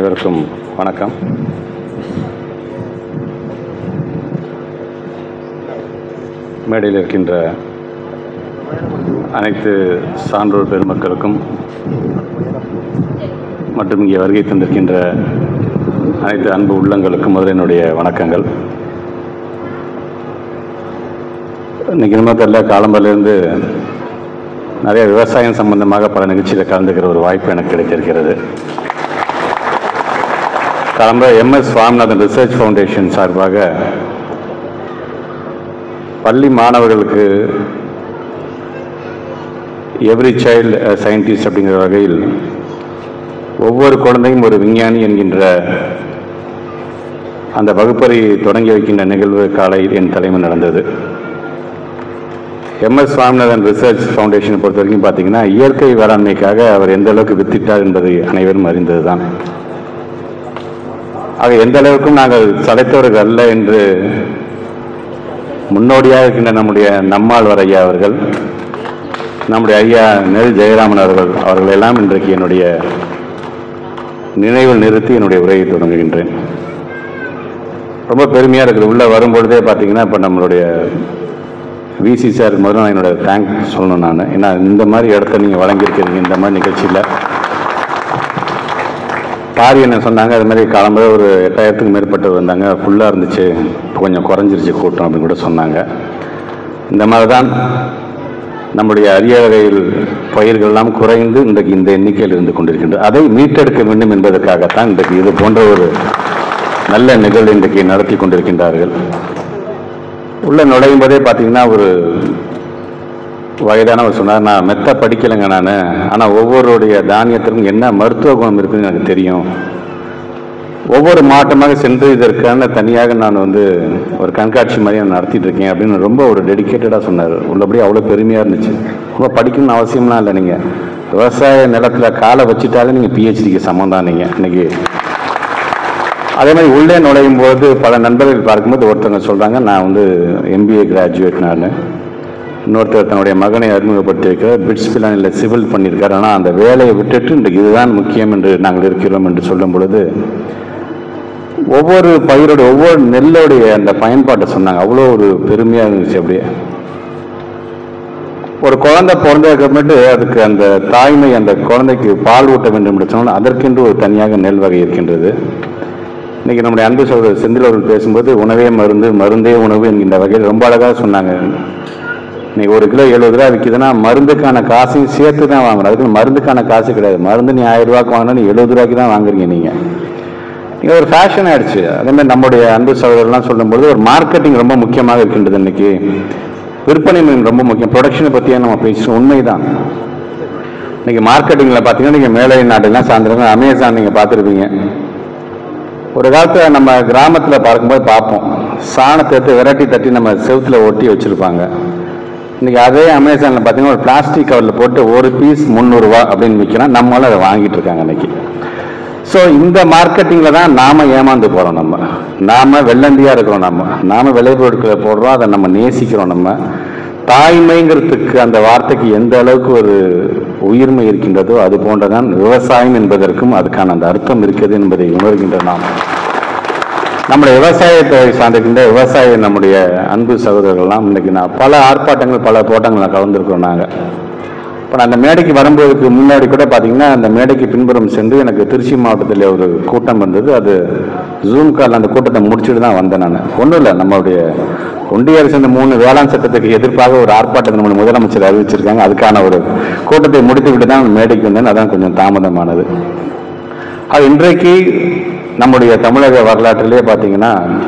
அனைவருக்கும் வணக்கம் மேடையில் இருக்கின்ற அனைத்து சான்றோர் பெருமக்களுக்கும் மற்றும் இங்கே வருகை தந்திருக்கின்ற அனைத்து அன்பு உள்ளங்களுக்கும் முதல்ல என்னுடைய வணக்கங்கள் இன்னைக்கு நம்ம தெரியல காலம்பரிலிருந்து நிறைய விவசாயம் சம்பந்தமாக பல நிகழ்ச்சியில் கலந்துக்கிற ஒரு வாய்ப்பு எனக்கு கிடைத்திருக்கிறது காலம்ப எம்எஸ் சுவாமிநாதன் ரிசர்ச் ஃபவுண்டேஷன் சார்பாக பள்ளி மாணவர்களுக்கு எவ்ரி சைல்டு சயின்டிஸ்ட் அப்படிங்கிற வகையில் ஒவ்வொரு குழந்தையும் ஒரு விஞ்ஞானி என்கின்ற அந்த வகுப்பறை தொடங்கி வைக்கின்ற நிகழ்வு காலையில் என் தலைமை நடந்தது எம்எஸ் சுவாமிநாதன் ரிசர்ச் ஃபவுண்டேஷனை பொறுத்த வரைக்கும் பார்த்தீங்கன்னா இயற்கை வேளாண்மைக்காக அவர் எந்த அளவுக்கு வித்திட்டார் என்பதை அனைவரும் அறிந்ததுதான் ஆக எந்த அளவுக்கும் நாங்கள் சளைத்தவர்கள் அல்ல என்று முன்னோடியாக இருக்கின்ற நம்முடைய நம்மாழ்வார் ஐயா அவர்கள் நம்முடைய ஐயா நெல் ஜெயராமன் அவர்கள் அவர்கள் எல்லாம் இன்றைக்கு என்னுடைய நினைவில் நிறுத்தி என்னுடைய உரையை தொடங்குகின்றேன் ரொம்ப பெருமையாக இருக்குது உள்ளே வரும்பொழுதே பார்த்தீங்கன்னா இப்போ நம்மளுடைய விசி சார் முதல்ல நான் என்னோட தேங்க் சொல்லணும் நான் ஏன்னா இந்த மாதிரி இடத்த நீங்கள் வழங்கியிருக்கிறீங்க இந்த மாதிரி நிகழ்ச்சியில் பாரி என்ன சொன்னாங்க அது மாதிரி கிளம்புற ஒரு எட்டாயிரத்துக்கு மேற்பட்டவர் வந்தாங்க ஃபுல்லாக இருந்துச்சு இப்போ கொஞ்சம் குறைஞ்சிருச்சு கூட்டம் அப்படின்னு கூட சொன்னாங்க இந்த மாதிரி தான் நம்முடைய அரிய வகையில் பயிர்கள்லாம் குறைந்து இன்றைக்கு இந்த எண்ணிக்கையில் இருந்து கொண்டிருக்கின்றது அதை மீட்டெடுக்க வேண்டும் என்பதற்காகத்தான் இன்றைக்கு இது போன்ற ஒரு நல்ல நிகழ்வு இன்றைக்கு நடத்தி கொண்டிருக்கின்றார்கள் உள்ள நுழையும் போதே பார்த்தீங்கன்னா ஒரு வயதானவர் சொன்னார் நான் மெத்த படிக்கலைங்க நான் ஆனால் ஒவ்வொருடைய தானியத்திற்கும் என்ன மருத்துவ குணம் இருக்குன்னு எனக்கு தெரியும் ஒவ்வொரு மாவட்டமாக சென்று இதற்கான தனியாக நான் வந்து ஒரு கண்காட்சி மாதிரி நான் நடத்திட்டு இருக்கேன் அப்படின்னு ரொம்ப ஒரு டெடிக்கேட்டடாக சொன்னார் உள்ளபடி அவ்வளோ பெருமையாக இருந்துச்சு ரொம்ப படிக்கணும்னு அவசியம்லாம் இல்லை நீங்கள் விவசாய நிலத்தில் காலை வச்சுட்டாலே நீங்கள் பிஹெச்டிக்கு சமம் தான் நீங்கள் இன்னைக்கு அதே மாதிரி உள்ளே நுழையும் போது பல நண்பர்கள் பார்க்கும்போது ஒருத்தவங்க சொல்கிறாங்க நான் வந்து எம்பிஏ கிராஜுவேட் நான் இன்னொருத்தர் தன்னுடைய மகனை அறிமுகப்படுத்தியிருக்கிறார் பிட்ஸ் பிளானில் சிவில் பண்ணியிருக்காரு ஆனால் அந்த வேலையை விட்டுட்டு இன்றைக்கு இதுதான் முக்கியம் என்று நாங்கள் இருக்கிறோம் என்று சொல்லும் பொழுது ஒவ்வொரு பயிரோட ஒவ்வொரு நெல்லுடைய அந்த பயன்பாட்டை சொன்னாங்க அவ்வளோ ஒரு பெருமையாக இருந்துச்சு அப்படியே ஒரு குழந்தை பிறந்ததுக்கப்புறமேட்டு அதுக்கு அந்த தாய்மை அந்த குழந்தைக்கு பால் ஊட்ட வேண்டும் என்று சொன்னால் அதற்கென்று ஒரு தனியாக நெல் வகை இருக்கின்றது இன்னைக்கு நம்முடைய அன்பு சகோதரர் செந்தில் அவர்கள் பேசும்போது உணவே மருந்து மருந்தே உணவு என்கின்ற வகையில் ரொம்ப அழகாக சொன்னாங்க இன்னைக்கு ஒரு கிலோ எழுபது ரூபா விற்கிதுன்னா மருந்துக்கான காசையும் சேர்த்து தான் வாங்குறோம் அதுக்கு மருந்துக்கான காசு கிடையாது மருந்து நீ ஆயிரம் ரூபாய்க்கு வாங்கினா நீ எழுபது ரூபாய்க்கு தான் வாங்குறீங்க நீங்கள் நீங்கள் ஒரு ஃபேஷன் ஆயிடுச்சு அதே மாதிரி நம்முடைய அன்பு சகோதரர்லாம் சொல்லும்போது ஒரு மார்க்கெட்டிங் ரொம்ப முக்கியமாக இருக்கின்றது இன்னைக்கு விற்பனை முறை ரொம்ப முக்கியம் ப்ரொடக்ஷனை பற்றியே நம்ம பேசுகிறோம் உண்மைதான் இன்னைக்கு மார்க்கெட்டிங்கில் பார்த்தீங்கன்னா நீங்கள் மேலை நாடுலாம் சார்ந்திருங்க அமேசான் நீங்கள் பார்த்துருப்பீங்க ஒரு காலத்தில் நம்ம கிராமத்தில் பார்க்கும்போது பார்ப்போம் சாணத்தை எடுத்து விரட்டி தட்டி நம்ம செவுத்துல ஒட்டி வச்சுருப்பாங்க இன்னைக்கு அதே அமேசானில் பார்த்தீங்கன்னா ஒரு பிளாஸ்டிக் கவரில் போட்டு ஒரு பீஸ் முந்நூறுரூவா அப்படின்னு விற்கிறோம் நம்மளால அதை வாங்கிட்டு இருக்காங்க இன்னைக்கு ஸோ இந்த மார்க்கெட்டிங்கில் தான் நாம் ஏமாந்து போகிறோம் நம்ம நாம் வெள்ளந்தியாக இருக்கிறோம் நம்ம நாம் விளைபொருட்களை போடுறோம் அதை நம்ம நேசிக்கிறோம் நம்ம தாய்மைங்கிறதுக்கு அந்த வார்த்தைக்கு எந்த அளவுக்கு ஒரு உயிர்மை இருக்கின்றதோ அது போன்றதான் விவசாயம் என்பதற்கும் அதுக்கான அந்த அர்த்தம் இருக்கிறது என்பதை உணர்கின்ற நாம் நம்முடைய விவசாயத்தை சார்ந்திருக்கின்ற விவசாய நம்முடைய அன்பு சகோதரர்கள்லாம் இன்னைக்கு நான் பல ஆர்ப்பாட்டங்கள் பல போட்டங்கள் கலந்துருக்கிறோம் நாங்கள் இப்போ நான் அந்த மேடைக்கு வரும்போதுக்கு முன்னாடி கூட பார்த்தீங்கன்னா அந்த மேடைக்கு பின்புறம் சென்று எனக்கு திருச்சி மாவட்டத்தில் ஒரு கூட்டம் வந்தது அது ஜூம் கால் அந்த கூட்டத்தை முடிச்சுட்டு தான் வந்தேன் நான் ஒன்றும் இல்லை நம்மளுடைய ஒன்றிய அரசு இந்த மூணு வேளாண் சட்டத்துக்கு எதிர்ப்பாக ஒரு ஆர்ப்பாட்டத்தை நம்ம முதலமைச்சர் அறிவிச்சிருக்காங்க அதுக்கான ஒரு கூட்டத்தை முடித்து விட்டு தான் மேடைக்கு வந்தேன் அதான் கொஞ்சம் தாமதமானது அது இன்றைக்கு நம்முடைய தமிழக வரலாற்றிலே பார்த்தீங்கன்னா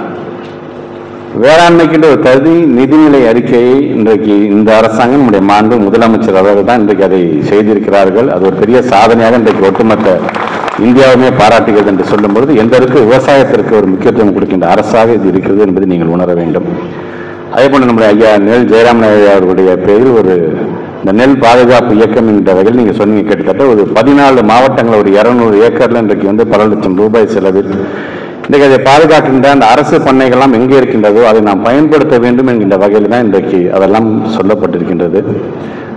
வேளாண்மைக்கின்ற ஒரு தகுதி நிதிநிலை அறிக்கையை இன்றைக்கு இந்த அரசாங்கம் நம்முடைய மாண்பு முதலமைச்சர் அவர்கள் தான் இன்றைக்கு அதை செய்திருக்கிறார்கள் அது ஒரு பெரிய சாதனையாக இன்றைக்கு ஒட்டுமொத்த இந்தியாவுமே பாராட்டுகிறது என்று சொல்லும் பொழுது எந்த அளவுக்கு விவசாயத்திற்கு ஒரு முக்கியத்துவம் கொடுக்கின்ற அரசாக இது இருக்கிறது என்பதை நீங்கள் உணர வேண்டும் அதே போல நம்முடைய ஐயா நெல் ஜெயராமன் ஐயா அவர்களுடைய பேரில் ஒரு இந்த நெல் பாதுகாப்பு இயக்கம் என்ற வகையில் நீங்கள் சொன்னீங்க கிட்டத்தட்ட ஒரு பதினாலு மாவட்டங்கள் ஒரு இரநூறு ஏக்கர்ல இன்றைக்கு வந்து பல லட்சம் ரூபாய் செலவில் இன்றைக்கு அதை பாதுகாக்கின்ற அந்த அரசு பண்ணைகள்லாம் எங்கே இருக்கின்றதோ அதை நாம் பயன்படுத்த வேண்டும் என்கின்ற வகையில் தான் இன்றைக்கு அதெல்லாம் சொல்லப்பட்டிருக்கின்றது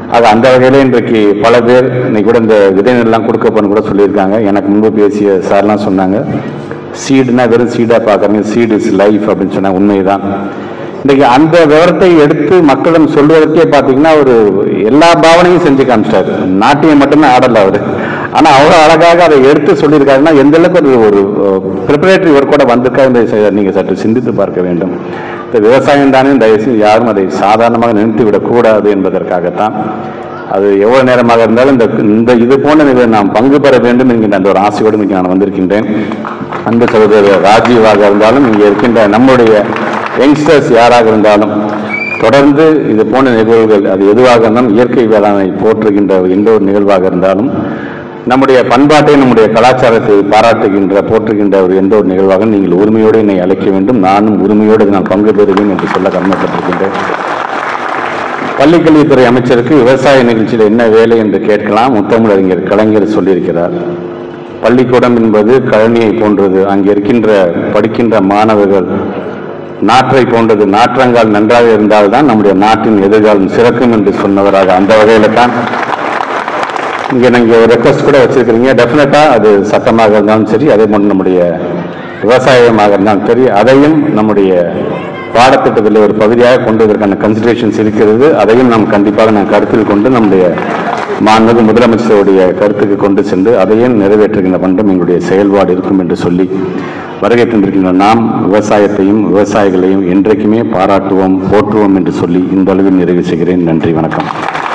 ஆக அந்த வகையில் இன்றைக்கு பல பேர் இன்னைக்கு கூட இந்த விதை நெல்லாம் கொடுக்கப்போன்னு கூட சொல்லியிருக்காங்க எனக்கு முன்பு பேசிய சார்லாம் சொன்னாங்க சீடுனா வெறும் சீடாக பார்க்குறீங்க சீடு இஸ் லைஃப் அப்படின்னு சொன்னாங்க உண்மைதான் இன்னைக்கு அந்த விவரத்தை எடுத்து மக்களிடம் சொல்வதற்கே பார்த்தீங்கன்னா ஒரு எல்லா பாவனையும் செஞ்சு காமிச்சிட்டாரு நாட்டியம் மட்டும்தான் ஆடல அவர் ஆனால் அவ்வளோ அழகாக அதை எடுத்து சொல்லியிருக்காருன்னா எந்த அளவுக்கு ஒரு ஒரு ப்ரிப்பரேட்டரி ஒர்க்கோட வந்திருக்கா என்பதை நீங்கள் சற்று சிந்தித்து பார்க்க வேண்டும் இந்த விவசாயம் தானே தயவுசெய்து யாரும் அதை சாதாரணமாக நினைத்து விடக்கூடாது என்பதற்காகத்தான் அது எவ்வளவு நேரமாக இருந்தாலும் இந்த இந்த இது போன்ற நிகழ்வு நாம் பங்கு பெற வேண்டும் என்கின்ற அந்த ஒரு ஆசையோடு இன்னைக்கு நான் வந்திருக்கின்றேன் அன்பு சகோதரர் ராஜீவாக இருந்தாலும் இங்கே இருக்கின்ற நம்முடைய யங்ஸ்டர்ஸ் யாராக இருந்தாலும் தொடர்ந்து இது போன்ற நிகழ்வுகள் அது எதுவாக இருந்தாலும் இயற்கை வேளாண்மை போற்றுகின்ற எந்த ஒரு நிகழ்வாக இருந்தாலும் நம்முடைய பண்பாட்டை நம்முடைய கலாச்சாரத்தை பாராட்டுகின்ற போற்றுகின்ற ஒரு எந்த ஒரு நிகழ்வாக நீங்கள் உரிமையோடு என்னை அழைக்க வேண்டும் நானும் உரிமையோடு இதில் நான் பங்கு பெறுவேன் என்று சொல்ல கடமைப்பட்டிருக்கின்றேன் பள்ளிக்கல்வித்துறை அமைச்சருக்கு விவசாய நிகழ்ச்சியில் என்ன வேலை என்று கேட்கலாம் முத்தமிழறிஞர் கலைஞர் சொல்லியிருக்கிறார் பள்ளிக்கூடம் என்பது கழனியை போன்றது அங்கே இருக்கின்ற படிக்கின்ற மாணவர்கள் நாற்றை போன்றது நாற்றங்கால் நன்றாக இருந்தால்தான் நம்முடைய நாட்டின் எதிர்காலம் சிறக்கும் என்று சொன்னவராக அந்த வகையில தான் இங்க நீங்க ஒரு ரெக்வஸ்ட் கூட வச்சிருக்கிறீங்க டெஃபினட்டா அது சட்டமாக இருந்தாலும் சரி அதே போன்று நம்முடைய விவசாயமாக இருந்தாலும் சரி அதையும் நம்முடைய பாடத்திட்டத்தில் ஒரு பகுதியாக கொண்டு வருவதற்கான கன்சிடரேஷன்ஸ் இருக்கிறது அதையும் நாம் கண்டிப்பாக நாம் கருத்தில் கொண்டு நம்முடைய மாண்புமிகு முதலமைச்சருடைய கருத்துக்கு கொண்டு சென்று அதையும் நிறைவேற்றுகின்ற பண்டம் எங்களுடைய செயல்பாடு இருக்கும் என்று சொல்லி வருகை தந்திருக்கின்ற நாம் விவசாயத்தையும் விவசாயிகளையும் என்றைக்குமே பாராட்டுவோம் போற்றுவோம் என்று சொல்லி இந்த அளவில் நிறைவு செய்கிறேன் நன்றி வணக்கம்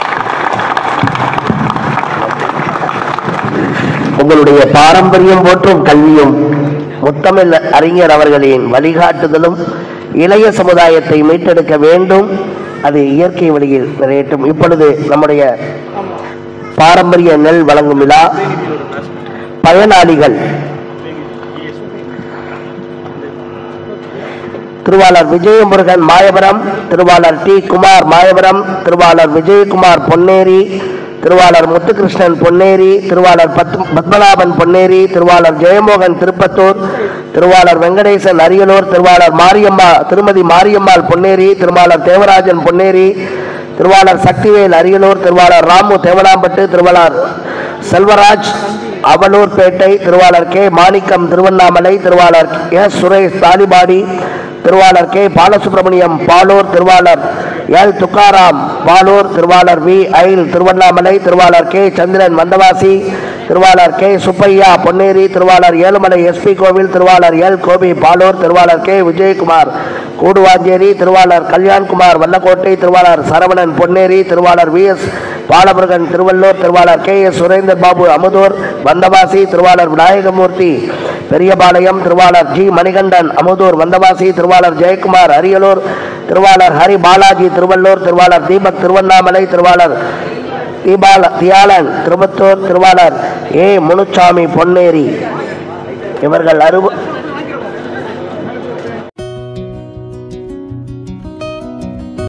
உங்களுடைய பாரம்பரியம் போற்றும் கல்வியும் முத்தமிழ் அறிஞர் அவர்களின் வழிகாட்டுதலும் இளைய சமுதாயத்தை மீட்டெடுக்க வேண்டும் அது இயற்கை வழியில் நிறையட்டும் இப்பொழுது நம்முடைய பாரம்பரிய நெல் வழங்கும் விழா பயனாளிகள் திருவாளர் விஜயமுருகன் மாயபுரம் திருவாளர் டி குமார் மாயபுரம் திருவாளர் விஜயகுமார் பொன்னேரி திருவாளர் முத்துகிருஷ்ணன் பொன்னேரி திருவாளர் பத் பத்மநாபன் பொன்னேரி திருவாளர் ஜெயமோகன் திருப்பத்தூர் திருவாளர் வெங்கடேசன் அரியலூர் திருவாளர் மாரியம்மா திருமதி மாரியம்மாள் பொன்னேரி திருவாளர் தேவராஜன் பொன்னேரி திருவாளர் சக்திவேல் அரியலூர் திருவாளர் ராமு தேவலாம்பட்டு திருவாளர் செல்வராஜ் அவலூர்பேட்டை திருவாளர் கே மாணிக்கம் திருவண்ணாமலை திருவாளர் எஸ் சுரேஷ் தாலிபாடி திருவாளர் கே பாலசுப்ரமணியம் பாலூர் திருவாளர் எல் துக்காராம் பாலூர் திருவாளர் வி ஐல் திருவண்ணாமலை திருவாளர் கே சந்திரன் வந்தவாசி திருவாளர் கே சுப்பையா பொன்னேரி திருவாளர் ஏழுமலை எஸ்பி கோவில் திருவாளர் எல் கோபி பாலூர் திருவாளர் கே விஜயகுமார் கூடுவாஞ்சேரி திருவாளர் கல்யாண்குமார் வல்லக்கோட்டை திருவாளர் சரவணன் பொன்னேரி திருவாளர் வி எஸ் பாலமுருகன் திருவள்ளூர் திருவாளர் கே எஸ் சுரேந்தர் பாபு அமுதூர் வந்தவாசி திருவாளர் விநாயகமூர்த்தி பெரியபாளையம் திருவாளர் ஜி மணிகண்டன் அமுதூர் வந்தவாசி திருவாளர் ஜெயக்குமார் அரியலூர் திருவாளர் ஹரி பாலாஜி திருவள்ளூர் திருவாளர் தீபக் திருவண்ணாமலை திருவாளர் தீபால தியாளன் திருப்பத்தூர் திருவாளர் ஏ முனுச்சாமி பொன்னேரி இவர்கள் அறுப